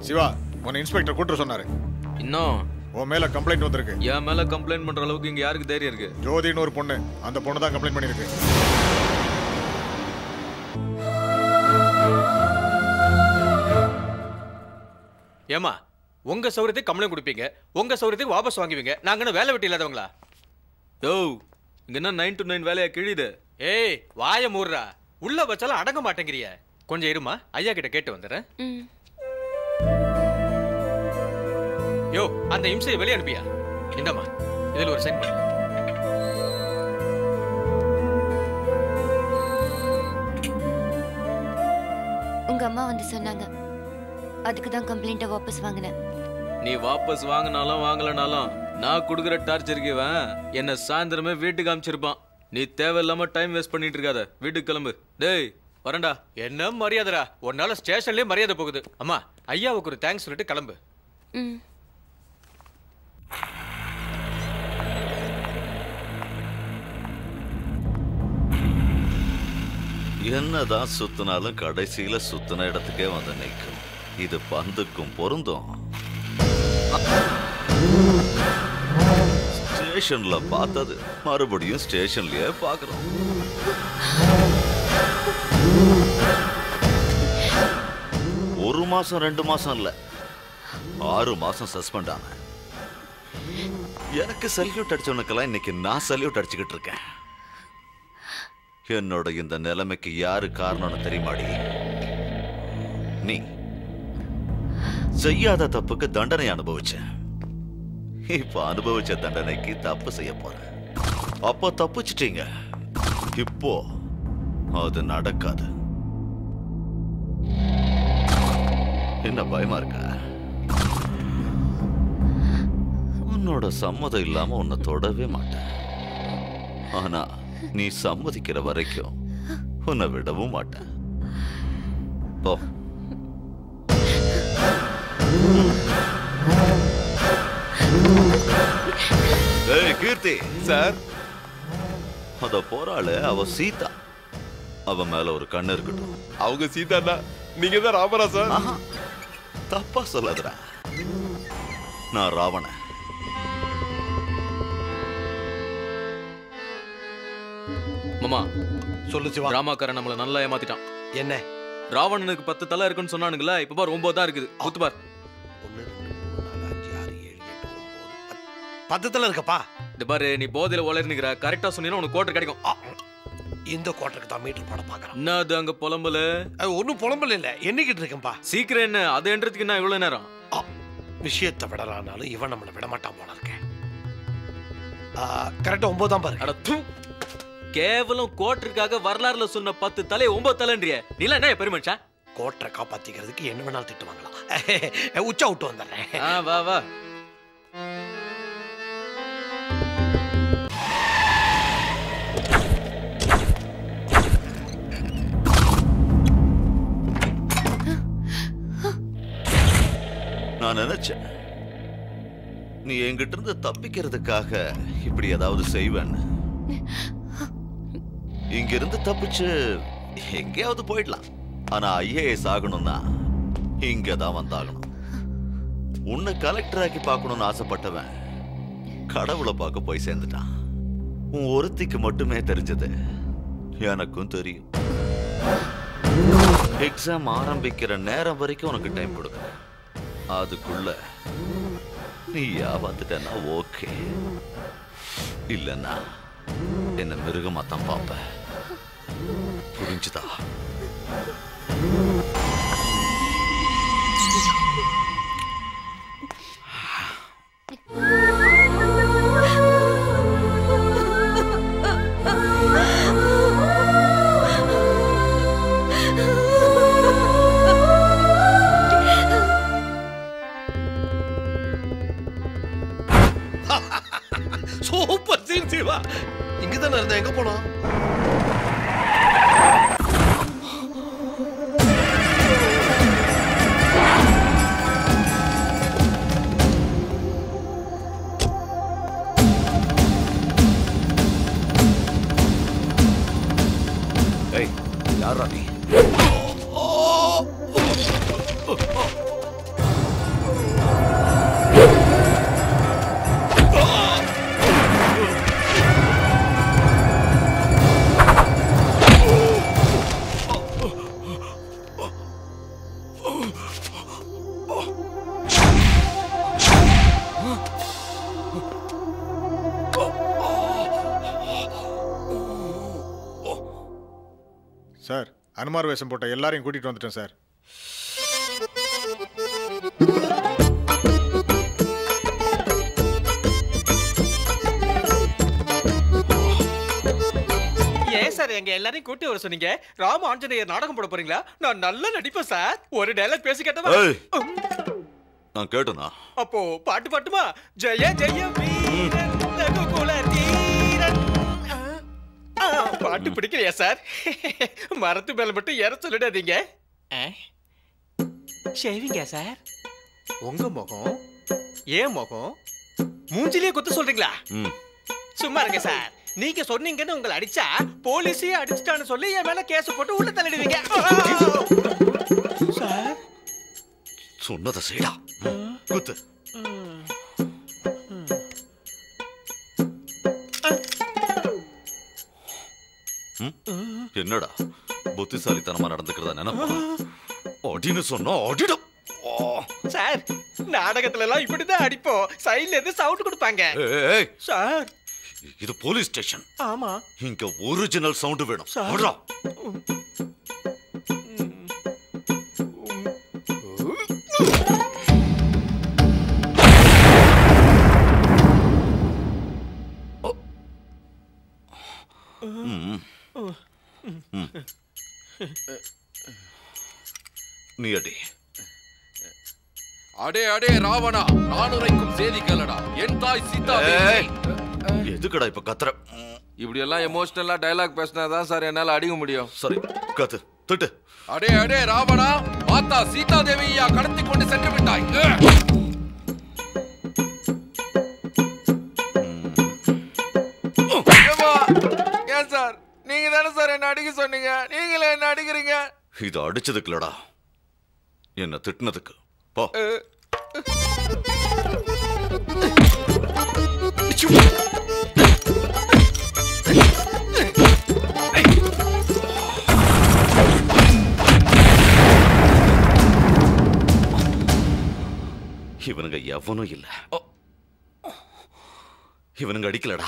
சிவா உன்னை இன்ஸ்பெக்டர் கூட்டு சொன்னாரு இன்னும் உன் மேல கம்ப்ளைண்ட் வந்திருக்கு என் மேல கம்ப்ளைண்ட் பண்ற அளவுக்கு இங்க யாருக்கு தைரியம் இருக்கு ஜோதின்னு ஒரு பொண்ணு அந்த பொண்ணு தான் கம்ப்ளைண்ட் பண்ணிருக்கு ஏமா உங்க சௌகரியத்துக்கு கம்ப்ளைண்ட் கொடுப்பீங்க உங்க சௌகரியத்துக்கு வாபஸ் வாங்குவீங்க நாங்க என்ன வேலை வெட்டி இல்லாதவங்களா யோ இங்க என்ன நைன் டு நைன் வேலையா கிழியுது ஏய் வாய மூடுறா உள்ள வச்சாலும் அடங்க மாட்டேங்கிறிய கொஞ்சம் இருமா ஐயா கிட்ட கேட்டு வந்துடுறேன் ம் யோ அந்த இம்சையை வெளியே அனுப்பியா இந்தம்மா இதுல ஒரு சென்ட் பண்ணு உங்க அம்மா வந்து சொன்னாங்க அதுக்கு தான் கம்ப்ளைண்ட்டை வாபஸ் வாங்கினேன் நீ வாபஸ் வாங்கினாலும் வாங்கலனாலும் நான் கொடுக்குற டார்ச்சருக்கு இவன் என்ன சாயந்தரமே வீட்டுக்கு அனுப்பிச்சிருப்பான் நீ தேவையில்லாம டைம் வேஸ்ட் பண்ணிட்டு இருக்காத வீட்டுக்கு கிளம்பு டேய் வரேன்டா என்ன மரியாதைடா உன்னால ஸ்டேஷன்லயே மரியாதை போகுது அம்மா ஐயாவுக்கு ஒரு தேங்க்ஸ் சொல்லிட்டு கிளம்பு ம் என்னதான் சுத்தினாலும் கடைசியில சுத்தின இடத்துக்கே வந்து நிற்கும் இது பந்துக்கும் பொருந்தும் ஸ்டேஷன்ல பார்த்தது மறுபடியும் ஸ்டேஷன்லயே பார்க்கிறோம் ஒரு மாசம் ரெண்டு மாசம் இல்ல ஆறு மாசம் சஸ்பெண்ட் ஆனேன் எனக்கு சல்யூட் அடிச்சவனுக்கெல்லாம் இன்னைக்கு நான் சல்யூட் அடிச்சுக்கிட்டு இருக்கேன் என்னோட இந்த நிலைமைக்கு யாரு காரணம்னு தெரியுமாடி நீ செய்யாத தப்புக்கு தண்டனை அனுபவிச்ச இப்ப அனுபவிச்ச தண்டனைக்கு தப்பு செய்ய போற அப்ப தப்பிச்சிட்டீங்க இப்போ அது நடக்காது என்ன பயமா இருக்கா உன்னோட சம்மதம் இல்லாம உன்னை தொடவே மாட்டேன் ஆனா நீ சம்மதிக்கிற வரைக்கும் உன்னை விடவும் மாட்டேன் போ ஏய் கீர்த்தி சார் அத போறாளு அவ சீதா அவ மேல ஒரு கண்ணு இருக்கட்டும் அவங்க சீதாண்ணா நீங்க தான் ராமரா சார் ஆஹா, தப்பா சொல்லாதடா நான் ராவணன் மாமா சொல்லு சிவா ராமாக்காரன் நம்மள நல்லா ஏமாத்திட்டான் என்ன ராவணனுக்கு பத்து தலை இருக்குன்னு சொன்னானுங்களா இப்ப பார் ஒன்பது தான் இருக்குது குத்து பார் ஒன்று ரெண்டு மூணு நாலு அஞ்சு ஆறு ஏழு எட்டு ஒன்பது பத்து பத்தத்தில் இருக்கப்பா இந்த பாரு நீ போதையில உளறினுக்கிற கரெக்டா சொன்னீங்கன்னா உனக்கு கோட்டர் கிடைக்கும் ஆ, இந்த கோட்டருக்கு தான் மீட்டர் போட பார்க்குறேன் என்ன அது அங்க புலம்பல ஒன்றும் புலம்பல் இல்லை எண்ணிக்கிட்டு இருக்கேன்ப்பா சீக்கிரம் என்ன அது என்றதுக்கு என்ன இவ்வளவு நேரம் ஆ, விஷயத்தை விடலானாலும் இவன் நம்மளை விட மாட்டான் போல இருக்கேன் கரெக்டாக ஒன்பது தான் பாரு அட தூ கேவலம் கோட்டருக்காக வரலாறுல சொன்ன பத்து தலை ஒன்பது தலைன்றிய நீல என்ன பெருமனுஷா கோட்டரை காப்பாத்திக்கிறதுக்கு என்ன வேணாலும் திட்டு வாங்கலாம் உச்சா விட்டு வந்துடுறேன் ஆ வா வா நான் நினைச்சேன் நீ என்கிட்ட இருந்து தப்பிக்கிறதுக்காக இப்படி ஏதாவது செய்வேன்னு இங்க இருந்து தப்பிச்சு எங்கேயாவது போயிடலாம் ஆனா ஐஏஎஸ் ஆகணும்னா இங்க தான் வந்தாகணும் உன்னை கலெக்டர் ஆக்கி பார்க்கணும்னு ஆசைப்பட்டவன் கடவுளை பார்க்க போய் சேர்ந்துட்டான் உன் ஒருத்திக்கு மட்டுமே தெரிஞ்சது எனக்கும் தெரியும் எக்ஸாம் ஆரம்பிக்கிற நேரம் வரைக்கும் உனக்கு டைம் கொடுக்குறேன் அதுக்குள்ள நீ வந்துட்டனா ஓகே இல்லைன்னா என்ன மிருகமா தான் பார்ப்ப புரிஞ்சுதா சூப்பர் சீன் சிவா இங்க தானே இருந்த எங்க போனோம் ஏய் யாரா நீ சார் அனுமார் வேஷம் போட்ட எல்லாரையும் கூட்டிட்டு வந்துட்டேன் சார் ஏன் சார் எங்க எல்லாரையும் கூட்டி வர சொன்னீங்க ராம ஆஞ்சநேயர் நாடகம் போட போறீங்களா நான் நல்லா நடிப்பேன் சார் ஒரு டைலாக் பேசி கேட்டவா ஏய் நான் கேட்டனா அப்போ பாட்டு பாட்டுமா ஜெய ஜெய வீரன் ரகுகுல தீரன் ஆ, ஆ, பாட்டு பிடிக்கலையா சார் மரத்து மேல மட்டும் ஏற சொல்லிடாதீங்க ஷேவிங்க சார் உங்க முகம் ஏன் முகம் மூஞ்சிலேயே குத்த சொல்றீங்களா ம் சும்மா இருங்க சார் நீங்க சொன்னீங்கன்னு உங்களை அடிச்சா போலீஸே அடிச்சிட்டான்னு சொல்லி என் மேல கேஸ் போட்டு உள்ள தள்ளிடுவீங்க சார் சொன்னதை செய்டா குத்து ம்? என்னடா புத்திசாலித்தனமா நடந்துக்கிறதா நினைப்பா அடின்னு சொன்னா அடிடும் ஓ. சார் நாடகத்துல எல்லாம் இப்படிதான் அடிப்போம் சைடுல இருந்து சவுண்ட் கொடுப்பாங்க ஏய், ஏய், சார் இது போலீஸ் ஸ்டேஷன் ஆமா இங்க ஒரிஜினல் சவுண்ட் வேணும் சார். விட்றா. ம். ம். நீ அடி அடே அடே ராவணா நான் உரைக்கும் செய்தி கேளடா என் தாய் சீதா ஏய், எதுக்குடா இப்ப கத்துற ம், இப்படி எல்லாம் எமோஷனலா டைலாக் பேசினா தான் சார் என்னால அடிக்க முடியும் சரி கத்து திட்டு அடே அடே ராவணா மாதா சீதா தேவியா கடத்தி கொண்டு சென்று விட்டாய் ஏ! ஏன் சார் நீங்க தானே சார் என்ன அடிக்க சொன்னீங்க நீங்களே என்ன அடிக்கிறீங்க இது அடிச்சதுக்கு இல்லடா என்ன திட்டினதுக்கு போ இவனுங்க எவனும் இல்ல ஓ. இவனுங்க அடிக்கலடா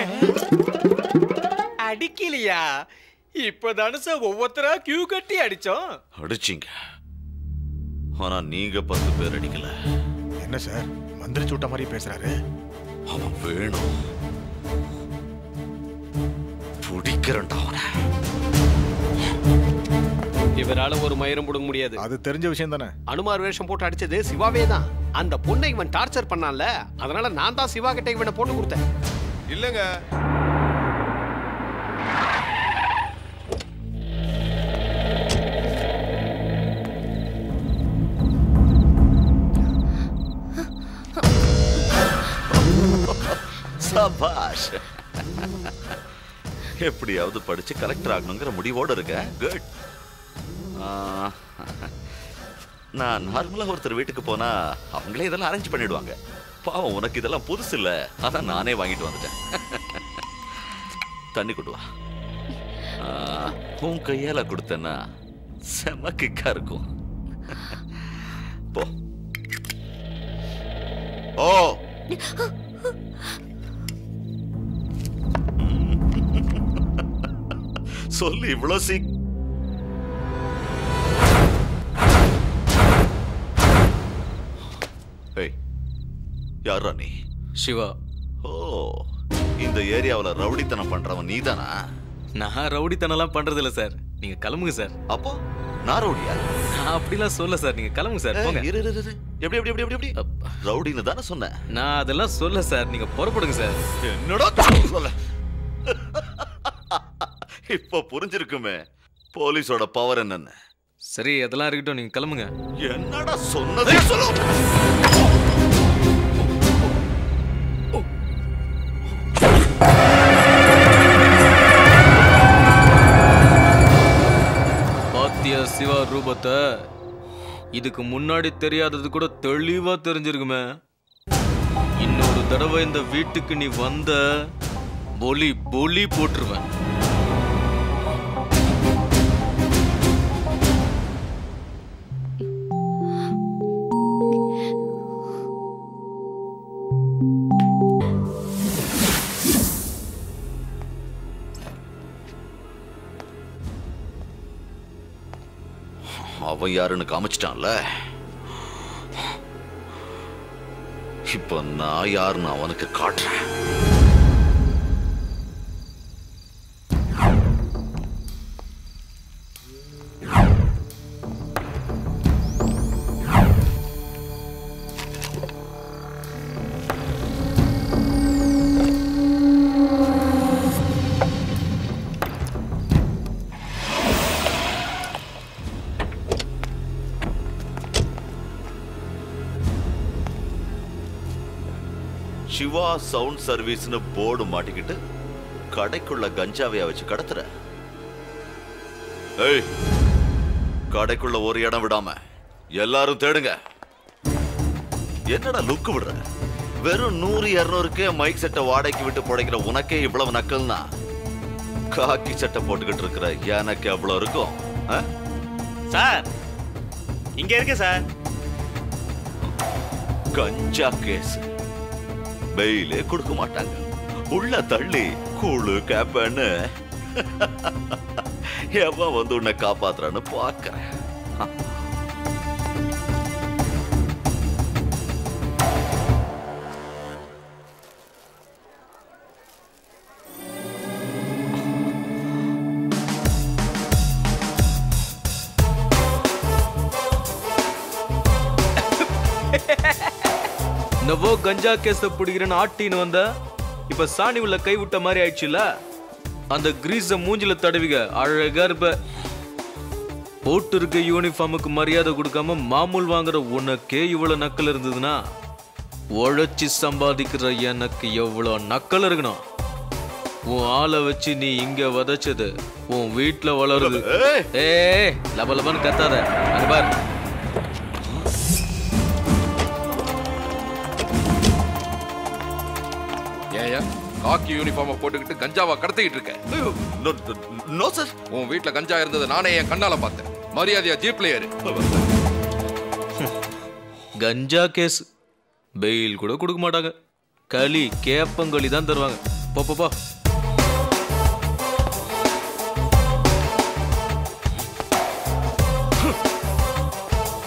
அடிக்கலையா இப்பதானே சார் ஒவ்வொருத்தரா கியூ கட்டி அடிச்சோம் அடிச்சிங்க ஆனா நீங்க பத்து பேர் அடிக்கல என்ன சார் மந்திரி சூட்ட மாதிரி பேசுறாரு அவன் வேணும் பிடிக்கிறேன்டா அவனை இவரால ஒரு மயிரும் புடுங்க முடியாது அது தெரிஞ்ச விஷயம் தானே அனுமார் வேஷம் போட்டு அடிச்சது சிவாவே தான் அந்த பொண்ணை இவன் டார்ச்சர் பண்ணான்ல அதனால நான் தான் சிவா கிட்ட இவனை போட்டு கொடுத்தேன் இல்லங்க சபாஷ் எப்படியாவது படிச்சு கலெக்டர் ஆகணுங்கிற முடிவோட இருக்க குட் நான் நார்மலா ஒருத்தர் வீட்டுக்கு போனா அவங்களே இதெல்லாம் அரேஞ்ச் பண்ணிடுவாங்க பாவம் உனக்கு இதெல்லாம் புதுசு இல்ல அதான் நானே வாங்கிட்டு வந்துட்டேன் தண்ணி கொண்டு வா ஆ, உன் கையால கொடுத்தேன்னா செம கிக்கா இருக்கும் போ ஓ சொல்லு இவ்வளவு சீ ஏய் யாரா நீ சிவா ஓ இந்த ஏரியாவுல ரவுடித்தனம் பண்றவன் நீதானா நான் ரவுடித்தனம்லாம் பண்றது இல்ல சார் நீங்க கிளம்புங்க சார் அப்போ நான் ரவுடியா நான் அப்படிலாம் சொல்ல சார் நீங்க கிளம்புங்க சார் போங்க ஏய், இரு, இரு, இரு. எப்படி எப்படி எப்படி எப்படி எப்படி அப்பா. ரவுடின்னு தானே சொன்னேன் நான் அதெல்லாம் சொல்ல சார் நீங்க புறப்படுங்க சார் என்னடா சொல்ல இப்ப புரிஞ்சிருக்குமே போலீஸோட பவர் என்னன்னு சரி அதெல்லாம் இருக்கட்டும் நீங்க கிளம்புங்க என்னடா சொன்னதே சொல்லு பாத்தியா சிவா ரூபத்தை இதுக்கு முன்னாடி தெரியாதது கூட தெளிவா தெரிஞ்சிருக்குமே இன்னொரு தடவை இந்த வீட்டுக்கு நீ வந்த பொலி பொலி போட்டுருவேன் அவன் யாருன்னு காமிச்சிட்டான்ல இப்போ நான் யாருன்னு அவனுக்கு காட்டுறேன் சிவா சவுண்ட் சர்வீஸ்னு போர்டு மாட்டிக்கிட்டு கடைக்குள்ள கஞ்சாவையா வச்சு கடத்துற ஏய் கடைக்குள்ள ஒரு இடம் விடாம எல்லாரும் தேடுங்க என்னடா லுக்கு விடுற வெறும் நூறு இருநூறுக்கே மைக் செட்டை வாடகைக்கு விட்டு புடைக்கிற உனக்கே இவ்வளவு நக்கல்னா காக்கி சட்டை போட்டுக்கிட்டு இருக்கிற எனக்கு எவ்வளவு இருக்கும் ஆ? சார் இங்க இருக்கு சார் கஞ்சா கேஸ் பெயிலே கொடுக்க மாட்டாங்க உள்ள தள்ளி கூழு கேப்பன்னு எவன் வந்து உன்னை காப்பாத்துறான்னு பாக்குறேன் நவோ கஞ்சா கேஸ பிடிக்கிறேன்னு ஆட்டின்னு வந்த இப்ப சாணி உள்ள கை விட்ட மாதிரி ஆயிடுச்சுல அந்த கிரீஸ மூஞ்சில தடவிக அழகா இருப்ப போட்டு இருக்க யூனிஃபார்முக்கு மரியாதை கொடுக்காம மாமூல் வாங்குற உனக்கே இவ்வளவு நக்கல் இருந்ததுன்னா உழைச்சி சம்பாதிக்கிற எனக்கு எவ்வளவு நக்கல் இருக்கணும் உன் ஆளை வச்சு நீ இங்க வதச்சது உன் வீட்டுல வளருது ஏய்! ஏய் லப லபன்னு கத்தாத அங்க பார் ஏயா காக்கி யூனிஃபார்மை போட்டுக்கிட்டு கஞ்சாவா கடத்திக்கிட்டு இருக்க நோ, நோ சார் உன் வீட்ல கஞ்சா இருந்தது நானே என் கண்ணால பார்த்தேன் மரியாதையா ஜீப்ல ஏறு கஞ்சா கேஸ் பெயில் கூட கொடுக்க மாட்டாங்க களி கேப்பங்களி தான் தருவாங்க போ போ, போ